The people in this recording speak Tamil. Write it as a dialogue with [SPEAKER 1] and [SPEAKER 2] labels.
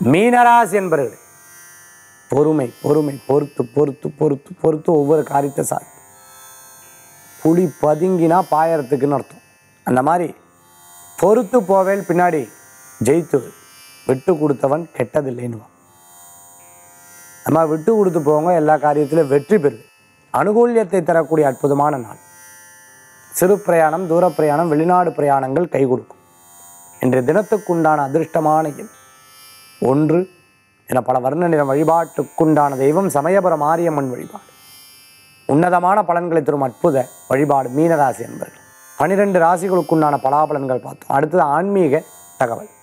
[SPEAKER 1] மீனராசி என்பவர்கள் பொறுமை பொறுமை பொறுத்து பொறுத்து பொறுத்து பொறுத்து ஒவ்வொரு காரியத்தை சாதி புலி பதுங்கினா பாயறதுக்குன்னு அர்த்தம் அந்த மாதிரி பொறுத்து போவேல் பின்னாடி ஜெயித்து விட்டு கொடுத்தவன் கெட்டதில்லைன்னுவான் நம்ம விட்டு கொடுத்து போங்க எல்லா காரியத்திலும் வெற்றி பெறுது அனுகூல்யத்தை தரக்கூடிய அற்புதமான நாள் சிறு பிரயாணம் தூர பிரயாணம் வெளிநாடு பிரயாணங்கள் கை கொடுக்கும் இன்றைய தினத்துக்குண்டான அதிர்ஷ்டமான எண் ஒன்று என பல வர்ண நிற வழிபாட்டுக்குண்டான தெய்வம் சமயபுர மாரியம்மன் வழிபாடு உன்னதமான பலன்களை தரும் அற்புத வழிபாடு மீனராசி என்பர்கள் பனிரெண்டு ராசிகளுக்குண்டான பலாபலன்கள் பார்த்தோம் அடுத்தது ஆன்மீக தகவல்